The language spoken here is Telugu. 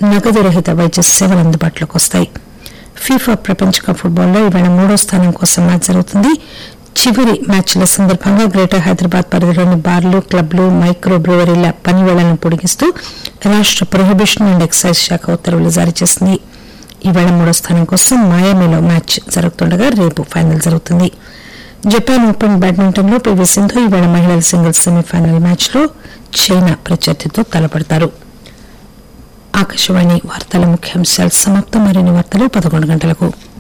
నగదు రహిత వైద్య సేవలు అందుబాటులోకి వస్తాయి ఫీఫా ప్రపంచ కప్ ఫుట్బాల్లో ఈవేళ మూడో స్థానం కోసం మ్యాచ్ జరుగుతుంది చివరి మ్యాచ్ల సందర్భంగా గ్రేటర్ హైదరాబాద్ పరిధిలోని బార్లు క్లబ్లు మైక్రో బ్రూవరీల పని వేళలను పొడిగిస్తూ రాష్ట ప్రొహిబిషన్ అండ్ ఎక్సైజ్ శాఖ ఉత్తర్వులు జారీ చేసింది ఈవేళ మూడో స్థానం కోసం మాయామిలో మ్యాచ్ జరుగుతుండగా రేపు ఫైనల్ జరుగుతుంది జపాన్ ఓపెన్ బ్యాడ్మింటన్ లో పివి సింధు ఈవేళ మహిళల సింగిల్స్ సెమీఫైనల్ మ్యాచ్ లో చైనా ప్రత్యర్థితో తలపడతారు ఆకాశవాణి వార్తల ముఖ్యాంశాలు సమాప్తం మరిన్ని వార్తలు పదకొండు గంటలకు